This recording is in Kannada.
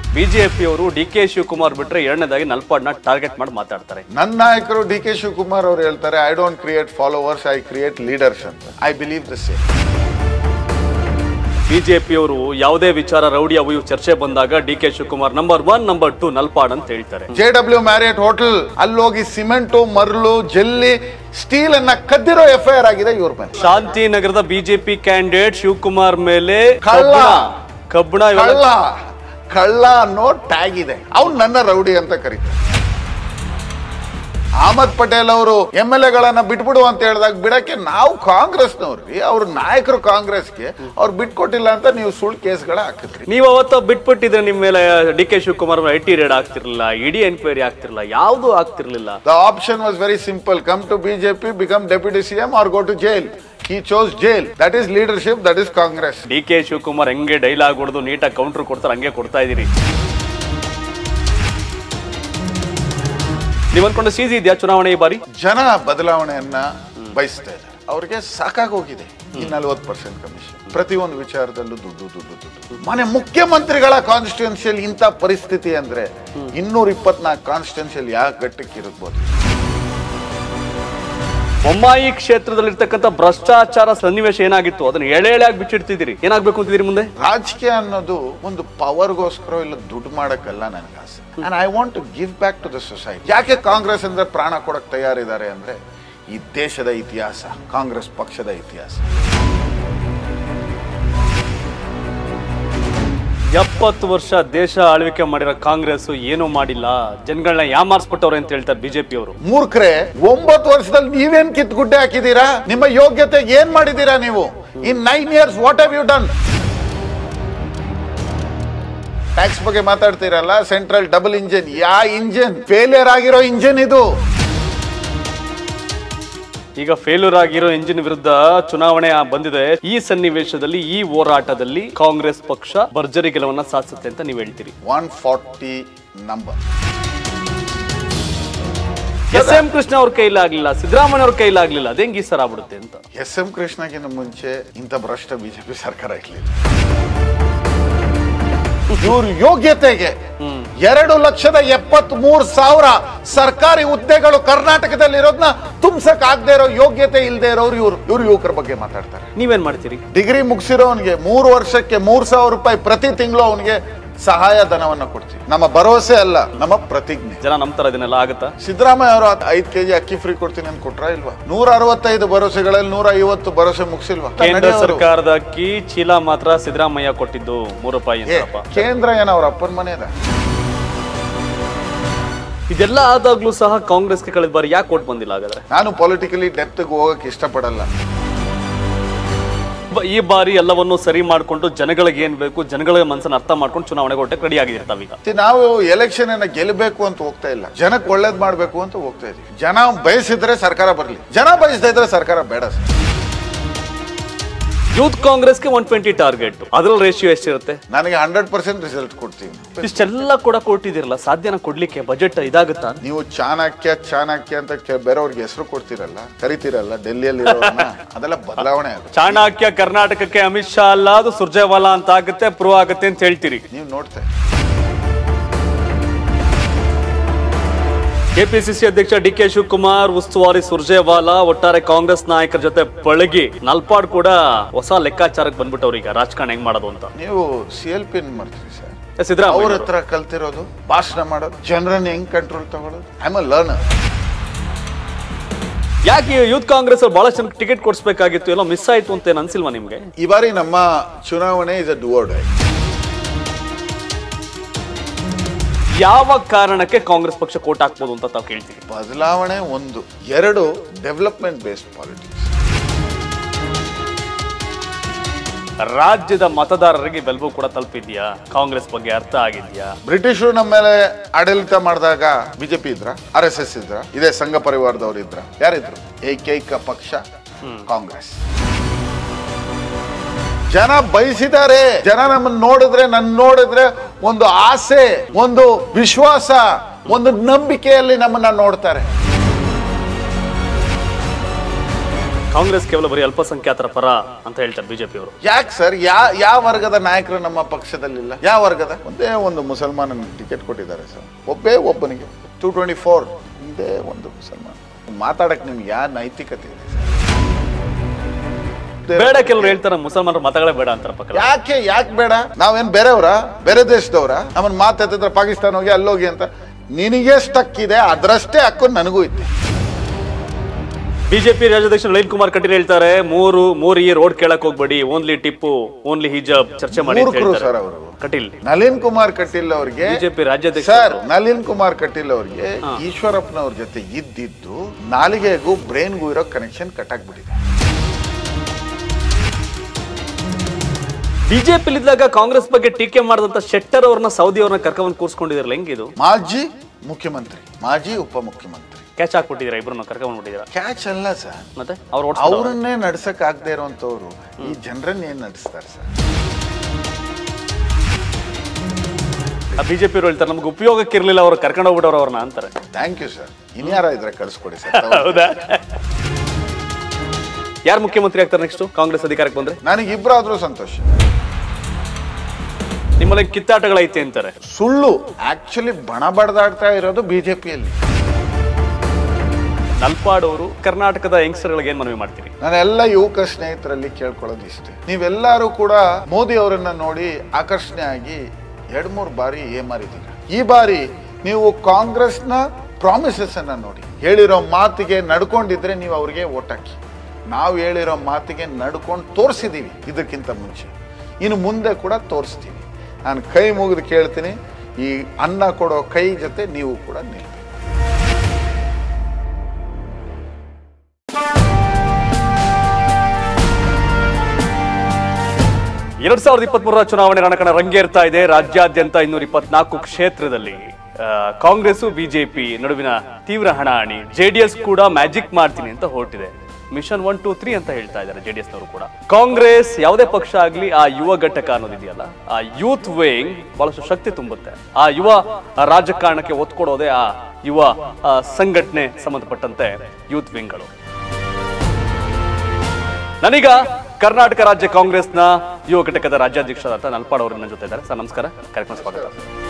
ಬಿಜೆಪಿಯವರು ಡಿ ಕೆ ಶಿವಕುಮಾರ್ ಬಿಟ್ರೆ ಎರಡನೇದಾಗಿ ನಲ್ಪಾಡ್ನ ಟಾರ್ಗೆಟ್ ಮಾಡಿ ಮಾತಾಡ್ತಾರೆ ನನ್ನ ನಾಯಕರು ಡಿ ಕೆ ಶಿವಕುಮಾರ್ ಅವರು ಹೇಳ್ತಾರೆ I don't create followers I create leaders ಅಂತ ಐ ಬಿಲೀವ್ ದ ಸೇಮ್ ಬಿಜೆಪಿಯವರು ಯಾವುದೇ ವಿಚಾರ ರೌಡಿ ಅವು ಇವು ಚರ್ಚೆ ಬಂದಾಗ D K Shivakumar number one number two Nalpad ಅಂತ ಹೇಳ್ತಾರೆ ಜೆ ಡಬ್ಲ್ಯೂ ಮ್ಯಾರಿಯಟ್ ಹೋಟೆಲ್ ಅಲ್ಲಿ ಹೋಗಿ ಸಿಮೆಂಟು ಮರಳು ಜಲ್ಲಿ ಸ್ಟೀಲ್ ಅನ್ನ ಕದ್ದಿರೋ ಎಫ್ ಐ ಆರ್ ಆಗಿದೆ ಇವ್ರ ಮೇಲೆ ಶಾಂತಿನಗರದ ಬಿಜೆಪಿ ಕ್ಯಾಂಡಿಡೇಟ್ ಶಿವಕುಮಾರ್ ಮೇಲೆ ಕಳ್ಳ. ಕಬ್ಬಣ- ಕಬ್ಬಣ ಇವೆಲ್ಲ ಕಳ್ಳ ಕಳ್ಳ ಅನ್ನೋ ಟ್ಯಾಗ್ ಇದೆ ಅವ್ನು ನನ್ನ ರೌಡಿ ಅಂತ ಕರೀತಾರೆ ಅಹಮದ್ ಪಟೇಲ್ ಅವರು ಎಂ ಎಲ್ ಎಗಳನ್ನ ಬಿಟ್ಬಿಡು ಅಂತ ಹೇಳಿದಾಗ ಬಿಡಕ್ಕೆ ನಾವು ಕಾಂಗ್ರೆಸ್ನವ್ರಿ ಅವ್ರ ನಾಯಕರು ಕಾಂಗ್ರೆಸ್ಗೆ ಅವ್ರು ಬಿಟ್ಕೊಟ್ಟಿಲ್ಲ ಅಂತ ನೀವು ಸುಳ್ಳು ಕೇಸ್ಗಳ ಹಾಕಿದ್ರಿ ನೀವು ಅವತ್ತು ಬಿಟ್ಬಿಟ್ಟಿದ್ರೆ ನಿಮ್ಮ ಮೇಲೆ D K Shivakumar I T raid ಆಗ್ತಿರ್ಲಿಲ್ಲ ಇಡಿ ಎನ್ಕ್ವೈರಿ ಆಗ್ತಿರ್ಲಿಲ್ಲ ಯಾವುದು ಆಗ್ತಿರ್ಲಿಲ್ಲ the option was very simple come to BJP become deputy CM or go to jail he chose jail that is leadership that is Congress D K Shivakumar ಹೆಂಗೆ ಡೈಲಾಗ್ ಹೊಡೆದು ನೀಟಾಗಿ ಕೌಂಟರ್ ಕೊಡ್ತಾರೆ ಹಂಗೆ ಕೊಡ್ತಾ ಇದೀರಿ ನೀವು ಅನ್ಕೊಂಡ ಸೀಸಿ ಇದೆಯಾ ಚುನಾವಣೆ ಈ ಬಾರಿ ಜನ ಬದಲಾವಣೆಯನ್ನ ಬಯಸ್ತಾ ಇದ್ದಾರೆ ಅವ್ರಿಗೆ ಸಾಕಾಗೋಗಿದೆ ಈ ನಲ್ವತ್ತು ಪರ್ಸೆಂಟ್ ಕಮಿಷನ್ ಪ್ರತಿಯೊಂದು ವಿಚಾರದಲ್ಲೂ ದುಡ್ಡು ದುಡ್ಡು ದುಡ್ಡು ಮನೆ ಮುಖ್ಯಮಂತ್ರಿಗಳ ಕಾನ್ಸ್ಟಿಟ್ಯೂನ್ಸಿಯಲ್ಲಿ ಇಂಥ ಪರಿಸ್ಥಿತಿ ಅಂದ್ರೆ ಇನ್ನೂರ ಇಪ್ಪತ್ನಾಲ್ಕು ಕಾನ್ಸ್ಟಿಟ್ಯೂನ್ಸಿಯಲ್ಲಿ ಯಾವ ಘಟ್ಟಕ್ಕೆ ಇರ್ಬೋದು ಬೊಮ್ಮಾಯಿ ಕ್ಷೇತ್ರದಲ್ಲಿರ್ತಕ್ಕಂಥ ಭ್ರಷ್ಟಾಚಾರ ಸನ್ನಿವೇಶ ಏನಾಗಿತ್ತು ಅದನ್ನ ಎಳೆ ಎಳೆಯಾಗಿ ಬಿಚ್ಚಿಡ್ತಿದ್ದೀರಿ ಏನಾಗ್ಬೇಕು ಅಂತಿದ್ದೀರಿ ಮುಂದೆ ರಾಜಕೀಯ ಅನ್ನೋದು ಒಂದು ಪವರ್ಗೋಸ್ಕರ ಇಲ್ಲ ದುಡ್ಡು ಮಾಡಕ್ಕಲ್ಲ ನನಗೆ ಆಸೆ and I want to give back to the society ಯಾಕೆ ಕಾಂಗ್ರೆಸ್ ಅಂದ್ರೆ ಪ್ರಾಣ ಕೊಡಕ್ ತಯಾರಿದ್ದಾರೆ ಅಂದ್ರೆ ಈ ದೇಶದ ಇತಿಹಾಸ ಕಾಂಗ್ರೆಸ್ ಪಕ್ಷದ ಇತಿಹಾಸ ಎಪ್ಪತ್ತು ವರ್ಷ ದೇಶ ಆಳ್ವಿಕೆ ಮಾಡಿರೋ ಕಾಂಗ್ರೆಸ್ ಏನೂ ಮಾಡಿಲ್ಲ ಜನಗಳನ್ನ ಯಾಮಾರ್ಸ್ಬಿಟ್ಟವ್ರೆ ಅಂತ ಹೇಳ್ತಾರೆ ಬಿಜೆಪಿಯವರು ಮೂರ್ಖರೆ ಒಂಬತ್ತು ವರ್ಷದಲ್ಲಿ ನೀವೇನ್ ಕಿತ್ಗುಡ್ಡೆ ಹಾಕಿದೀರಾ ನಿಮ್ಮ ಯೋಗ್ಯತೆ ಏನ್ ಮಾಡಿದೀರಾ ನೀವು in nine years what have you done tax ಬಗ್ಗೆ ಮಾತಾಡ್ತೀರಲ್ಲ ಸೆಂಟ್ರಲ್ ಡಬಲ್ ಇಂಜಿನ್ ಯಾ ಇಂಜಿನ್ ಫೇಲಿಯರ್ ಆಗಿರೋ ಇಂಜಿನ್ ಇದು ಈಗ ಫೇಲ್ಯೂರ್ ಆಗಿರೋ ಇಂಜಿನ್ ವಿರುದ್ಧ ಚುನಾವಣೆ ಆ- ಬಂದಿದೆ ಈ ಸನ್ನಿವೇಶದಲ್ಲಿ ಈ ಹೋರಾಟದಲ್ಲಿ ಕಾಂಗ್ರೆಸ್ ಪಕ್ಷ ಭರ್ಜರಿ ಗೆಲುವನ್ನ ಸಾಧಿಸುತ್ತೆ ಅಂತ ನೀವು ಹೇಳ್ತೀರಿ one forty number S M Krishna ಅವ್ರ ಕೈಲಾಗ್ಲಿಲ್ಲ ಸಿದ್ದರಾಮಯ್ಯ ಅವ್ರ ಕೈಲಾಗ್ಲಿಲ್ಲ ಅದೇಂಗ್ ಈ ಸರ ಆಗ್ಬಿಡುತ್ತೆ ಅಂತ ಎಸ್ ಎಂ ಕೃಷ್ಣಗಿನ ಮುಂಚೆ ಇಂಥ ಭ್ರಷ್ಟ ಬಿಜೆಪಿ ಸರ್ಕಾರ ಇರ್ಲಿಲ್ಲ ಇವ್ರ ಯೋಗ್ಯತೆಗೆ ಎರಡು ಲಕ್ಷದ ಎಪ್ಪತ್ತ್ ಮೂರು ಸಾವಿರ ಸರ್ಕಾರಿ ಹುದ್ದೆಗಳು ಕರ್ನಾಟಕದಲ್ಲಿ ಇರೋದನ್ನ ತುಂಬಸಕ್ ಆಗದೆ ಇರೋ ಯೋಗ್ಯತೆ ಇಲ್ಲದೆ ಇರೋರು ಇವ್ರು ಇವ್ರು ಯುವಕರ ಬಗ್ಗೆ ಮಾತಾಡ್ತಾರೆ ನೀವೇನ್ ಮಾಡ್ತೀರಿ ಡಿಗ್ರಿ ಮುಗಿಸಿರೋನ್ಗೆ ಮೂರು ವರ್ಷಕ್ಕೆ ಮೂರ್ ಸಾವಿರ ರೂಪಾಯಿ ಪ್ರತಿ ತಿಂಗಳು ಅವನಿಗೆ ಸಹಾಯ ಧನವನ್ನ ಕೊಡ್ತೀವಿ ನಮ್ಮ ಭರವಸೆ ಅಲ್ಲ ನಮ್ಮ ಪ್ರತಿಜ್ಞೆ ಜನ ನಂಬ್ತಾರ ಇದನ್ನೆಲ್ಲ ಆಗುತ್ತಾ ಸಿದ್ದರಾಮಯ್ಯ ಅವರು ಐದ್ ಕೆಜಿ ಅಕ್ಕಿ ಫ್ರೀ ಕೊಡ್ತೀನಿ ಅಂತ ಕೊಟ್ರ ಇಲ್ವಾ ನೂರ ಅರವತ್ತೈದು ಭರವಸೆಗಳಲ್ಲಿ ನೂರ ಐವತ್ತು ಭರವಸೆ ಮುಗಿಸಿಲ್ವಾ ಕೇಂದ್ರ ಸರ್ಕಾರದ ಅಕ್ಕಿ ಚೀಲ ಮಾತ್ರ ಸಿದ್ದರಾಮಯ್ಯ ಕೊಟ್ಟಿದ್ದು ಮೂರು ರೂಪಾಯಿ ಏ, ಅಂತಪ್ಪ ಕೇಂದ್ರ ಏನ ಅವ್ರ ಅಪ್ಪನ ಮನೆಯದ ಇದೆಲ್ಲ ಆದಾಗ್ಲೂ ಸಹ ಕಾಂಗ್ರೆಸ್ಗೆ ಕಳೆದ ಬಾರಿ ಯಾಕೆ ಕೊಟ್ಟು ಬಂದಿಲ್ಲ ಹಾಗಾದ್ರೆ ನಾನು ಪೊಲಿಟಿಕಲಿ ಡೆಪ್ತ್ಗೆ ಹೋಗಕ್ ಇಷ್ಟಪಡಲ್ಲ ಬ- ಈ ಬಾರಿ ಎಲ್ಲವನ್ನು ಸರಿ ಮಾಡ್ಕೊಂಡು ಜನಗಳಿಗೆ ಏನ್ ಬೇಕು ಜನಗಳ ಮನಸ್ಸನ್ನ ಅರ್ಥ ಮಾಡ್ಕೊಂಡು ಚುನಾವಣೆಗೆ ಹೊಟ್ಟೆ ರೆಡಿ ಆಗಿರ್ತಾವ ಈಗ See, ನಾವು ಎಲೆಕ್ಷನ್ ಅನ್ನ ಗೆಲ್ಲಬೇಕು ಅಂತ ಹೋಗ್ತಾ ಇಲ್ಲ ಜನಕ್ಕೆ ಒಳ್ಳೇದ್ ಮಾಡ್ಬೇಕು ಅಂತ ಹೋಗ್ತಾ ಇದೀವಿ ಜನ ಬಯಸಿದ್ರೆ ಸರ್ಕಾರ ಬರ್ಲಿ ಜನ ಬಯಸ್ತಾ ಇದ್ರೆ ಸರ್ಕಾರ ಬೇಡ ಸರ್ ಯೂತ್ ಕಾಂಗ್ರೆಸ್ಗೆ ಒನ್ ಟ್ವೆಂಟಿ ಟಾರ್ಗೆಟ್ ಅದ್ರಲ್ಲಿ ರೇಷಿಯೋ ಎಷ್ಟಿರುತ್ತೆ ನನಗೆ ಹಂಡ್ರೆಡ್ ಪರ್ಸೆಂಟ್ ರಿಸಲ್ಟ್ ಕೊಡ್ತೀವಿ ಇಷ್ಟೆಲ್ಲ ಕೂಡ ಕೊಟ್ಟಿದಿರಲ್ಲ ಸಾಧ್ಯನ ಕೊಡ್ಲಿಕ್ಕೆ ಬಜೆಟ್ ಇದಾಗುತ್ತಾ ನೀವು ಚಾಣಕ್ಯ ಚಾಣಕ್ಯ ಅಂತ ಕೆ- ಬೇರೆಯವ್ರಿಗೆ ಹೆಸರು ಕೊಡ್ತೀರಲ್ಲ ಕರಿತೀರಲ್ಲ ಡೆಲ್ಲಿಯಲ್ಲಿ ಅದೆಲ್ಲ ಬದಲಾವಣೆ ಆಗುತ್ತೆ ಚಾಣಕ್ಯ ಕರ್ನಾಟಕಕ್ಕೆ ಅಮಿತ್ ಶಾ ಅಲ್ಲ ಅದು ಸುರ್ಜೇವಾಲಾ ಅಂತ ಆಗುತ್ತೆ ಪ್ರೂವ್ ಆಗುತ್ತೆ ಅಂತ ಹೇಳ್ತೀರಿ ನೀವು ನೋಡ್ತಾ ಕೆಪಿಸಿಸಿ ಅಧ್ಯಕ್ಷ ಡಿ ಕೆ ಶಿವಕುಮಾರ್ ಉಸ್ತುವಾರಿ ಸುರ್ಜೇವಾಲಾ ಒಟ್ಟಾರೆ ಕಾಂಗ್ರೆಸ್ ನಾಯಕರ ಜೊತೆ ಪಳಗಿ ನಲ್ಪಾಡ್ ಕೂಡ ಹೊಸ ಲೆಕ್ಕಾಚಾರಕ್ಕೆ ಬಂದ್ಬಿಟ್ಟವ್ರು ಈಗ ರಾಜಕಾರಣ ಹೆಂಗ್ ಮಾಡೋದು ಅಂತ ನೀವು ಸಿ ಎಲ್ ಪಿ ಮಾಡ್ತೀರಿ ಸರ್ ಅವ್ರ ಸಿದ್ದರಾಮಯ್ಯ ಹತ್ರ ಕಲ್ತಿರೋದು ಭಾಷಣ ಮಾಡೋದು ಜನರನ್ನ ಹೆಂಗ್ ಕಂಟ್ರೋಲ್ ತಗೊಳ್ಳೋದು ಐ ಅ ಲರ್ನರ್ ಯಾಕೆ ಯೂತ್ ಕಾಂಗ್ರೆಸ್ ಅವ್ರು ಬಹಳಷ್ಟು ಜನಕ್ಕೆ ಟಿಕೆಟ್ ಕೊಡಿಸ್ಬೇಕಾಗಿತ್ತು ಎಲ್ಲ ಮಿಸ್ ಆಯ್ತು ಅಂತ ಏನ್ ಅನ್ಸಿಲ್ವಾ ನಿಮ್ಗೆ ಈ ಬಾರಿ ನಮ್ಮ ಚುನಾವಣೆ ಇಸ್ ಅ ಡುವರ್ಡ್ ಯಾವ ಕಾರಣಕ್ಕೆ ಕಾಂಗ್ರೆಸ್ ಪಕ್ಷ ಕೋಟ್ ಹಾಕ್ಬೋದು ಅಂತ ತಾವು ಕೇಳ್ತೀವಿ ಬದಲಾವಣೆ ಒಂದು ಎರಡು ಡೆವಲಪ್ಮೆಂಟ್ ಬೇಸ್ಡ್ ಪಾಲಿಟಿಕ್ಸ್ ರಾಜ್ಯದ ಮತದಾರರಿಗೆ ಬೆಲ್ಬು ಕೂಡ ತಲುಪಿದ್ಯಾ ಕಾಂಗ್ರೆಸ್ ಬಗ್ಗೆ ಅರ್ಥ ಆಗಿದ್ಯಾ ಬ್ರಿಟಿಷರು ನಮ್ಮ ಮೇಲೆ ಆಡಳಿತ ಮಾಡಿದಾಗ ಬಿಜೆಪಿ ಇದ್ರ ಆರ್ ಎಸ್ ಎಸ್ ಇದ್ರ ಇದೇ ಸಂಘ ಪರಿವಾರದವ್ರು ಇದ್ರ ಯಾರಿದ್ರು ಏಕೈಕ ಪಕ್ಷ ಕಾಂಗ್ರೆಸ್ ಜನ ಬಯಸಿದ್ದಾರೆ ಜನ ನಮ್ಮನ್ನ ನೋಡಿದ್ರೆ ನನ್ನ ನೋಡಿದ್ರೆ ಒಂದು ಆಸೆ ಒಂದು ವಿಶ್ವಾಸ ಒಂದು ನಂಬಿಕೆಯಲ್ಲಿ ನಮ್ಮನ್ನ ನೋಡ್ತಾರೆ ಕಾಂಗ್ರೆಸ್ ಕೇವಲ ಬರೀ ಅಲ್ಪಸಂಖ್ಯಾತರ ಪರ ಅಂತ ಹೇಳ್ತಾರೆ ಬಿಜೆಪಿ ಅವರು ಯಾಕೆ ಸರ್ ಯಾ ಯಾವ ವರ್ಗದ ನಾಯಕರು ನಮ್ಮ ಪಕ್ಷದಲ್ಲಿಲ್ಲ ಯಾವ ವರ್ಗದ ಒಂದೇ ಒಂದು ಮುಸಲ್ಮಾನನಿಗೆ ಟಿಕೆಟ್ ಕೊಟ್ಟಿದ್ದಾರೆ ಸರ್ ಒಬ್ಬೇ ಒಬ್ಬನಿಗೆ ಟೂ ಟ್ವೆಂಟಿ ಫೋರ್ ಇದೇ ಒಂದು ಮುಸಲ್ಮಾನ್ ಮಾತಾಡಕ್ ನಿಮ್ಗೆ ಯಾವ ನೈತಿಕತೆ ಇದೆ ಸರ್? ಬೇಡ ಕೆಲವರು ಹೇಳ್ತಾರೆ ಮುಸಲ್ಮಾನರು ಮತಗಳೇ ಬೇಡ ಅಂತಾರೆ ಪಕ್ಕ ಯಾಕೆ ಯಾಕೆ ಬೇಡ ನಾವೇನ್ ಬೇರೆಯವರ ಬೇರೆ ದೇಶದವ್ರ ನಮ್ಮನ್ನ ಮಾತಾಡ್ತಿದ್ರೆ ಪಾಕಿಸ್ತಾನ ಹೋಗಿ ಅಲ್ಲೋಗಿ ಅಂತ ನಿನಗೆ ಸ್ಟಕ್ ಇದೆ ಅದರಷ್ಟೇ ಹಕ್ಕು ನನಗೂ ಇತ್ತು ಬಿಜೆಪಿ ರಾಜ್ಯಾಧ್ಯಕ್ಷ ನಳಿನ್ ಕುಮಾರ್ ಕಟೀಲ್ ಹೇಳ್ತಾರೆ ಮೂರು ಮೂರು ಈ ರೋಡ್ ಕೇಳಕ್ ಹೋಗ್ಬೇಡಿ ಓನ್ಲಿ ಟಿಪ್ಪು ಓನ್ಲಿ ಹಿಜಾಬ್ ಚರ್ಚೆ ಮಾಡಿ ಅಂತ ಮೂರ್ಖರು ಹೇಳ್ತಾರೆ. ಸರ್ ಅವರು ಕಟೀಲ್ ನಳಿನ್ ಕುಮಾರ್ ಕಟೀಲ್ ಅವ್ರಿಗೆ ಬಿಜೆಪಿ ರಾಜ್ಯಾಧ್ಯಕ್ಷ ಸರ್ ನಳಿನ್ ಕುಮಾರ್ ಕಟೀಲ್ ಅವ್ರಿಗೆ ಈಶ್ವರಪ್ಪನವ್ರ ಜೊತೆ ಇದ್ದಿದ್ದು ನಾಲಿಗೆಗೂ ಬ್ರೈನ್ಗೂ ಇರೋ ಕನೆಕ್ಷನ್ ಕಟ್ ಆಗ್ಬಿಟ್ಟಿದೆ ಬಿಜೆಪಿ ಇದ್ದಾಗ ಕಾಂಗ್ರೆಸ್ ಬಗ್ಗೆ ಟೀಕೆ ಮಾಡಿದಂತ ಶೆಟ್ಟರ್ ಅವ್ರನ್ನ ಸೌದಿ ಅವ್ರನ್ನ ಕರ್ಕೊಂಡ್ ಕೂರ್ಸ್ಕೊಂಡಿದಿರಲ್ಲ ಹೆಂಗಿದು ಮಾಜಿ ಮುಖ್ಯಮಂತ್ರಿ ಮಾಜಿ ಉಪಮುಖ್ಯಮಂತ್ರಿ ಕ್ಯಾಚ್ ಹಾಕ್ಬಿಟ್ಟಿದ್ದೀರಾ ಇಬ್ರನ್ನ ಕರ್ಕೊಂಡ್ಬಿಟ್ಟಿದ್ದೀರಾ ಕ್ಯಾಚ್ ಅಲ್ಲ ಸರ್ ಮತ್ತೆ ಅವ್ರು ಓಡಿಸ್ ಅವ್ರನ್ನೇ ನಡ್ಸಕ್ ಆಗದೆ ಇರುವಂತವ್ರು ಈ ಜನರನ್ನ ಏನ್ ನಡೆಸ್ತಾರೆ ಸರ್ ಬಿಜೆಪಿ ಹೇಳ್ತಾರೆ ನಮ್ಗೆ ಉಪಯೋಗಕ್ಕೆ ಇರ್ಲಿಲ್ಲ ಅವ್ರು ಕರ್ಕೊಂಡು ಹೋಗ್ಬಿಟ್ಟವ್ರು ಅವ್ರನ್ನ ಅಂತಾರೆ ಥ್ಯಾಂಕ್ ಯು ಸರ್ ಇನ್ಯಾರ ಇದ್ರೆ ಕಳಿಸ್ಕೊಡಿ ಸರ್ ಹೌದಾ ಯಾರು ಮುಖ್ಯಮಂತ್ರಿ ಆಗ್ತಾರೆ ನೆಕ್ಸ್ಟ್ ಕಾಂಗ್ರೆಸ್ ಅಧಿಕಾರಕ್ಕೆ ಬಂದ್ರೆ ನನಗೆ ಇಬ್ಬರಾದ್ರೂ ಸಂತೋಷ ನಿಮ್ಮಲ್ಲಿ ಕಿತ್ತಾಟಗಳೈತೆ ಅಂತಾರೆ ಸುಳ್ಳು ಆಕ್ಚುಲಿ ಬಣ ಬಡದಾಡ್ತಾ ಇರೋದು ಬಿಜೆಪಿಯಲ್ಲಿ ನಲ್ಪಾಡ್ ಅವರು ಕರ್ನಾಟಕದ ಯಂಗ್ಸ್ಟರ್ಗಳಿಗೆ ಏನ್ ಮನವಿ ಮಾಡ್ತೀರಿ ನಾನೆಲ್ಲ ಯುವಕ ಸ್ನೇಹಿತರಲ್ಲಿ ಕೇಳ್ಕೊಳ್ಳೋದು ಇಷ್ಟೇ ನೀವೆಲ್ಲರೂ ಕೂಡ ಮೋದಿ ಅವರನ್ನ ನೋಡಿ ಆಕರ್ಷಣೆ ಆಗಿ ಎರಡ್ ಮೂರು ಬಾರಿ ಏಮಾರಿದ್ದೀರ ಈ ಬಾರಿ ನೀವು ಕಾಂಗ್ರೆಸ್ನ ಪ್ರಾಮಿಸಸ್ ಅನ್ನ ನೋಡಿ ಹೇಳಿರೋ ಮಾತಿಗೆ ನಡ್ಕೊಂಡಿದ್ರೆ ನೀವು ಅವ್ರಿಗೆ ಓಟ್ ಹಾಕಿ ನಾವು ಹೇಳಿರೋ ಮಾತಿಗೆ ನಡ್ಕೊಂಡು ತೋರಿಸಿದೀವಿ ಇದಕ್ಕಿಂತ ಮುಂಚೆ ಇನ್ನು ಮುಂದೆ ಕೂಡ ತೋರಿಸ್ತೀವಿ ನಾನು ಕೈ ಮುಗಿದು ಕೇಳ್ತೀನಿ ಈ ಅನ್ನ ಕೊಡೋ ಕೈ ಜೊತೆ ನೀವು ಕೂಡ ನಿಲ್ಬೇಕು ಎರಡ್ ಸಾವಿರದ ಇಪ್ಪತ್ತ್ ಮೂರರ ಚುನಾವಣೆ ರಣಕಣ ರಂಗೇರ್ತಾ ಇದೆ ರಾಜ್ಯಾದ್ಯಂತ ಇನ್ನೂರ ಇಪ್ಪತ್ನಾಲ್ಕು ಕ್ಷೇತ್ರದಲ್ಲಿ ಆ, ಕಾಂಗ್ರೆಸ್ ಬಿಜೆಪಿ ನಡುವಿನ ತೀವ್ರ ಹಣಾಹಣಿ ಜೆಡಿಎಸ್ ಕೂಡ ಮ್ಯಾಜಿಕ್ ಮಾಡ್ತೀನಿ ಅಂತ ಹೊರಟಿದೆ ಮಿಷನ್ ಒನ್ ಟೂ ತ್ರೀ ಅಂತ ಹೇಳ್ತಾ ಇದ್ದಾರೆ ಜೆಡಿಎಸ್ ನವರು ಕೂಡ ಕಾಂಗ್ರೆಸ್ ಯಾವುದೇ ಪಕ್ಷ ಆಗ್ಲಿ ಆ ಯುವ ಘಟಕ ಅನ್ನೋದಿದೆಯಲ್ಲ ಆ ಯೂತ್ ವೇಯಿಂಗ್ ಬಹಳಷ್ಟು ಶಕ್ತಿ ತುಂಬುತ್ತೆ ಆ ಯುವ ರಾಜಕಾರಣಕ್ಕೆ ಒತ್ತು ಕೊಡೋದೇ ಆ ಯುವ ಆ, ಸಂಘಟನೆ ಸಂಬಂಧಪಟ್ಟಂತೆ ಯೂತ್ ವಿಂಗ್ಗಳು ನನೀಗ ಕರ್ನಾಟಕ ರಾಜ್ಯ ಕಾಂಗ್ರೆಸ್ನ ಯುವ ಘಟಕದ ರಾಜ್ಯಾಧ್ಯಕ್ಷರಾದ ನಲ್ಪಾಡ್ ಅವರು ನನ್ನ ಜೊತೆ ಇದ್ದಾರೆ ಸರ್ ನಮಸ್ಕಾರ ಕಾರ್ಯಕ್ರಮ ಸ್ವಾಗತ